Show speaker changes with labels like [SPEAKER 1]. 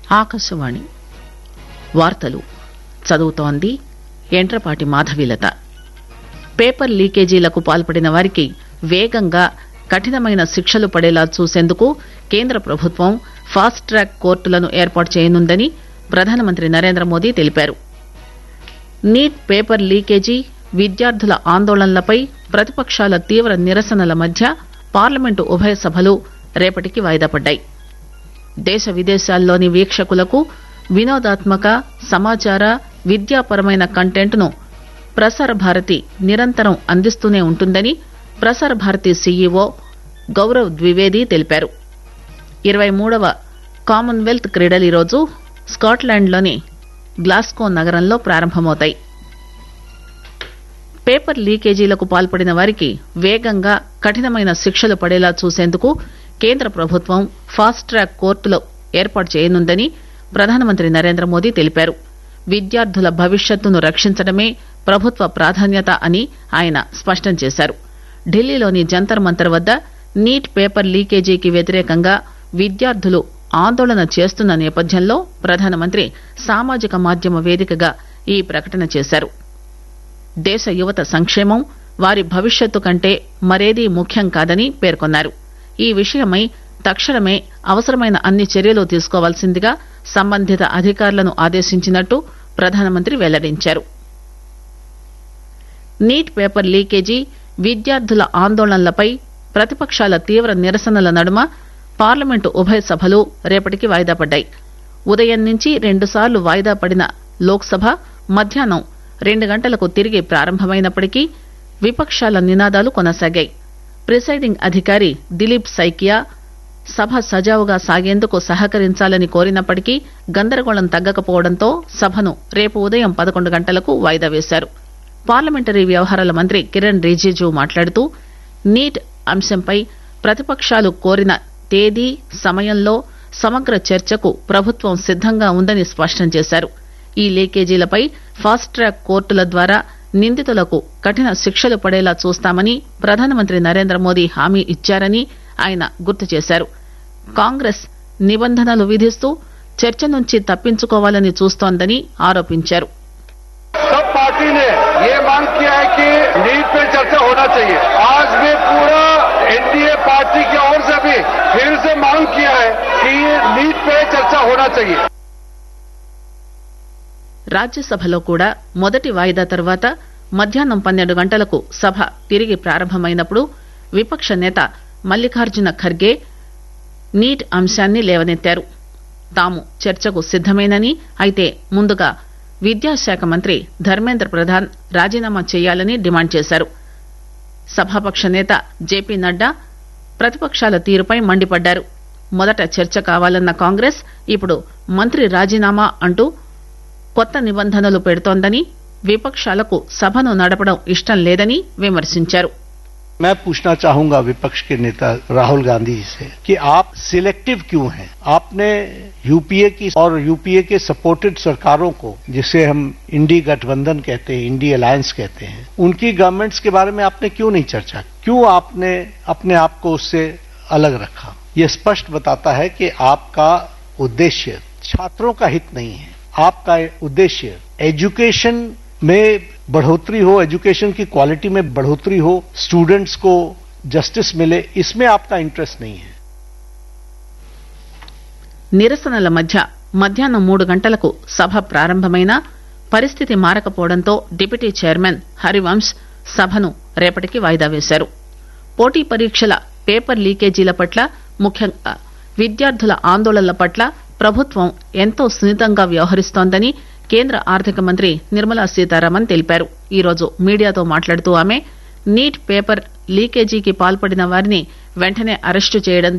[SPEAKER 1] ఆకాశవాణి వార్తలు చదువుతోంది ఎంట్రపాటి మాధవీలత పేపర్ లీకేజీలకు పాల్పడిన వారికి వేగంగా కఠినమైన శిక్షలు పడేలా చూసేందుకు కేంద్ర ప్రభుత్వం ఫాస్ట్ ట్రాక్ కోర్టులను ఏర్పాటు చేయనుందని ప్రధానమంత్రి నరేంద్ర మోదీ తెలిపారు నీట్ పేపర్ లీకేజీ విద్యార్థుల ఆందోళనలపై ప్రతిపక్షాల తీవ్ర నిరసనల మధ్య పార్లమెంటు ఉభయ సభలు రేపటికి వాయిదా పడ్డాయి దేశ విదేశాల్లోని వీక్షకులకు వినోదాత్మక సమాచార విద్యాపరమైన కంటెంట్ను ప్రసార భారతి నిరంతరం అందిస్తూనే ఉంటుందని ప్రసార భారతి సీఈఓ గౌరవ్ ద్వివేది తెలిపారు ఇరవై మూడవ కామన్వెల్త్ క్రీడలు ఈరోజు స్కాట్లాండ్లోని గ్లాస్కో నగరంలో ప్రారంభమవుతాయి పేపర్ లీకేజీలకు పాల్పడిన వారికి వేగంగా కఠినమైన శిక్షలు పడేలా చూసేందుకు కేంద్ర ప్రభుత్వం ఫాస్ట్ ట్రాక్ కోర్టులు ఏర్పాటు చేయనుందని ప్రధానమంత్రి నరేంద్ర మోదీ తెలిపారు విద్యార్థుల భవిష్యత్తును రక్షించడమే ప్రభుత్వ ప్రాధాన్యత అని ఆయన స్పష్టం చేశారు ఢిల్లీలోని జంతర్ మంతర్ వద్ద నీట్ పేపర్ లీకేజీకి వ్యతిరేకంగా విద్యార్థులు ఆందోళన చేస్తున్న నేపథ్యంలో ప్రధానమంత్రి సామాజిక మాధ్యమ వేదికగా ఈ ప్రకటన చేశారు దేశ యువత సంక్షేమం వారి భవిష్యత్తు కంటే మరేదీ ముఖ్యం కాదని పేర్కొన్నారు ఈ విషయమై తక్షణమే అవసరమైన అన్ని చర్యలు తీసుకోవాల్సిందిగా సంబంధిత అధికారులను ఆదేశించినట్టు ప్రధానమంత్రి వెల్లడించారు నీట్ పేపర్ లీకేజీ విద్యార్థుల ఆందోళనలపై ప్రతిపక్షాల తీవ్ర నిరసనల నడుమ పార్లమెంటు ఉభయ సభలు రేపటికి వాయిదా పడ్డాయి ఉదయం నుంచి రెండుసార్లు వాయిదా పడిన లోక్సభ మధ్యాహ్నం రెండు గంటలకు తిరిగి ప్రారంభమైనప్పటికీ విపక్షాల నినాదాలు కొనసాగాయి ప్రిసైడింగ్ అధికారి దిలీప్ సైకియా సభ సజావుగా సాగేందుకు సహకరించాలని కోరినప్పటికీ గందరగోళం తగ్గకపోవడంతో సభను రేపు ఉదయం పదకొండు గంటలకు వాయిదా వేశారు పార్లమెంటరీ వ్యవహారాల మంత్రి కిరణ్ రిజిజు మాట్లాడుతూ నీట్ అంశంపై ప్రతిపక్షాలు కోరిన తేదీ సమయంలో సమగ్ర చర్చకు ప్రభుత్వం సిద్దంగా ఉందని స్పష్టం చేశారు ఈ లీకేజీలపై ఫాస్ట్ ట్రాక్ కోర్టుల ద్వారా నిందితులకు కఠిన శిక్షలు పడేలా చూస్తామని ప్రధానమంత్రి నరేంద్ర మోదీ హామీ ఇచ్చారని ఆయన గుర్తు చేశారు కాంగ్రెస్ నిబంధనలు విధిస్తూ చర్చ నుంచి తప్పించుకోవాలని చూస్తోందని ఆరోపించారు
[SPEAKER 2] सब पार्टी ने ये मांग किया है कि नीट पे चर्चा होना चाहिए आज भी पूरा एनडीए पार्टी की ओर से भी फिर से मांग किया है कि ये नीट पे चर्चा होना चाहिए
[SPEAKER 1] రాజ్యసభలో కూడా మొదటి వాయిదా తర్వాత మధ్యాహ్నం పన్నెండు గంటలకు సభ తిరిగి ప్రారంభమైనప్పుడు విపక్ష నేత మల్లికార్జున ఖర్గే నీట్ అంశాన్ని లేవనెత్తారు తాము చర్చకు సిద్దమేనని అయితే ముందుగా విద్యాశాఖ మంత్రి ధర్మేంద్ర ప్రధాన్ రాజీనామా చేయాలని డిమాండ్ చేశారు సభాపక్ష నేత జేపీ నడ్డా ప్రతిపక్షాల తీరుపై మండిపడ్డారు మొదట చర్చ కావాలన్న కాంగ్రెస్ ఇప్పుడు మంత్రి రాజీనామా అంటూ కొత్త నిబంధనలు పెడుతోందని విపక్షాలకు సభను నడపడం ఇష్టం లేదని విమర్శించారు
[SPEAKER 3] मैं पूछना चाहूंगा विपक्ष के नेता राहुल गांधी जी से कि आप सिलेक्टिव क्यों हैं आपने यूपीए की और यूपीए के सपोर्टेड सरकारों को जिसे हम इंडी गठबंधन कहते हैं इंडी अलायंस कहते हैं उनकी गवर्नमेंट्स के बारे में आपने क्यों नहीं चर्चा की? क्यों आपने अपने आप को उससे अलग रखा ये स्पष्ट बताता है कि आपका उद्देश्य छात्रों का हित नहीं है आपका उद्देश्य एजुकेशन में बढ़ोतरी हो एजुकेशन की क्वालिटी में बढ़ोतरी हो स्टूडेंट्स को जस्टिस मिले इसमें आपका इंटरेस्ट नहीं है
[SPEAKER 1] నిరసనల మధ్య మధ్యాహ్నం మూడు గంటలకు సభ ప్రారంభమైనా పరిస్థితి మారకపోవడంతో డిప్యూటీ చైర్మన్ హరివంశ్ సభను రేపటికి వాయిదా వేశారు పోటీ పరీక్షల పేపర్ లీకేజీల పట్ల ముఖ్యంగా విద్యార్థుల ఆందోళనల పట్ల ప్రభుత్వం ఎంతో సున్నితంగా వ్యవహరిస్తోందని కేంద్ర ఆర్థిక మంత్రి నిర్మలా సీతారామన్ తెలిపారు ఈరోజు మీడియాతో మాట్లాడుతూ ఆమె నీట్ పేపర్ లీకేజీకి పాల్పడిన వారిని వెంటనే అరెస్టు చేయడం